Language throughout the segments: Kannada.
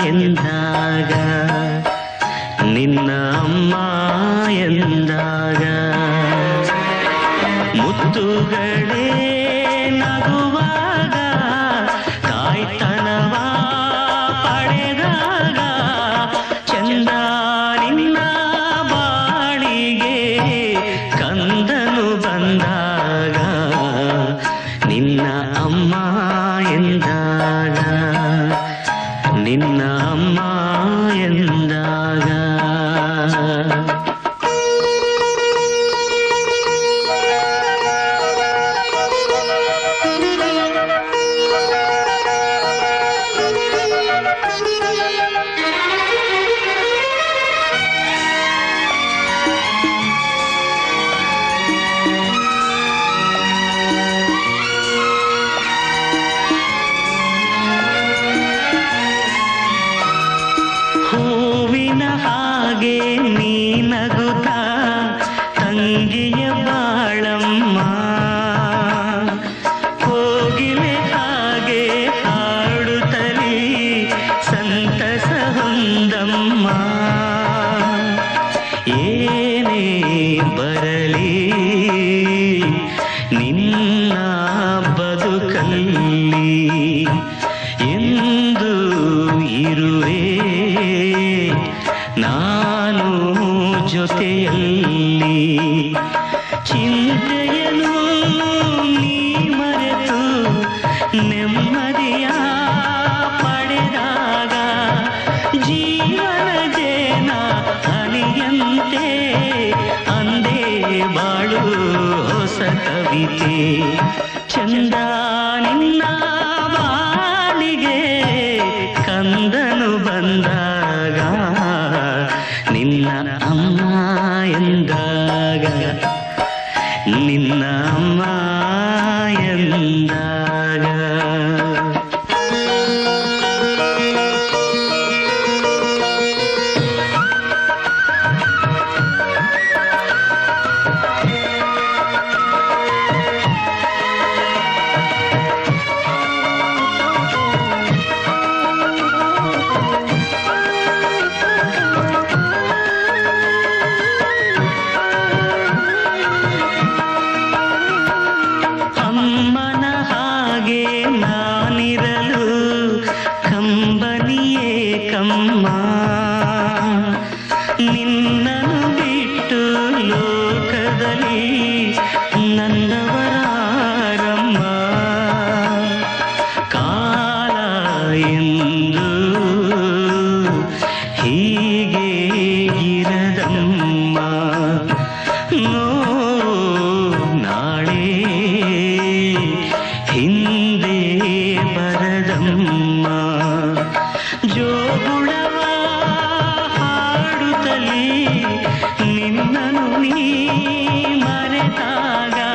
ಎಂದಾಗ ನಿನ್ನ ಅಮ್ಮ ಎಂದಾಗ ಮುತ್ತುಗಳೇ ನಗುವಾಗ ತಾಯ್ತನವ ಪಡೆದಾಗ ಚಂದ ನಿನ್ನ ಬಾಳಿಗೆ ಕಂದನು ಬಂದಾಗ ನಿನ್ನ ಅಮ್ಮ ಎಂದಾಗ ನಿನ್ನ ಅಮ್ಮ ಎಂದಾಗ ಹೂವಿನ ಹಾಗೆ ನೀನಗುತ್ತ ತಂಗಿಯ ಬಾಳಮ್ಮ ಕೋಗಿಲೆ ಹಾಗೆ ಹಾಡುತ್ತಲಿ ಸಂತಸ ಹೊಂದಮ್ಮ ಏನೇ ಬರಲಿ ನಿನ್ನ ಬದುಕಲ್ಲಿ ಎಂದು ಇರುವೆ ನಾನು ಜೊತೆಯಲ್ಲಿ ಚಿಂತೆಯನು ನೀ ಮರೆತು ನೆಮ್ಮದಿಯ ಪಡೆದಾಗ ಜೀವನ ಜೇನ ಹನಿಯಂತೆ ಅಂದೇ ಬಾಳು ಹೊಸ ಕವಿತೆ ಚಂದ ನಿನ್ನ ಬಾಳಿಗೆ ಕಂದನು ಬಂದಾಗ ನಿನ್ನ ಅಮ್ಮ ಎಂದಾಗ ನಿನ್ನ ಅಮ್ಮ ಎಂದಾಗ ಅಮ್ಮನ ಹಾಗೆ ನಾನಿರಲು ಕಂಬನಿಯೇ ಕಮ್ಮ ನಿನ್ನನು ಬಿಟ್ಟು ಲೋಕದಲ್ಲಿ ನನ್ನವರಾರಮ್ಮ ಕಾಲ ಎಂದು ಹೀಗೆ ಇರದಮ್ಮ ನೋವು ನಾಳೆ ಹಿಂದೆ ಬರದಮ್ಮ ಜೋಗುಳವ ಹಾಡುತ್ತಲಿ ನಿನ್ನನು ನೀ ಮರೆತಾಗ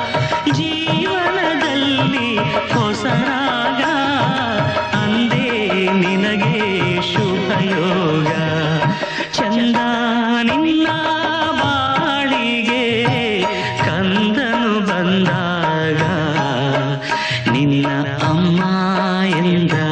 ಜೀವನದಲ್ಲಿ ಹೊಸರಾಗ ಅಂದೇ ನಿನಗೆ ಶುಭಯೋಗ ಚಂದ ನಿನ್ನ ಬಾಳಿಗೆ ಬಂದಾಗ ನಿನ್ನ ಅಮ್ಮ ಎಂದ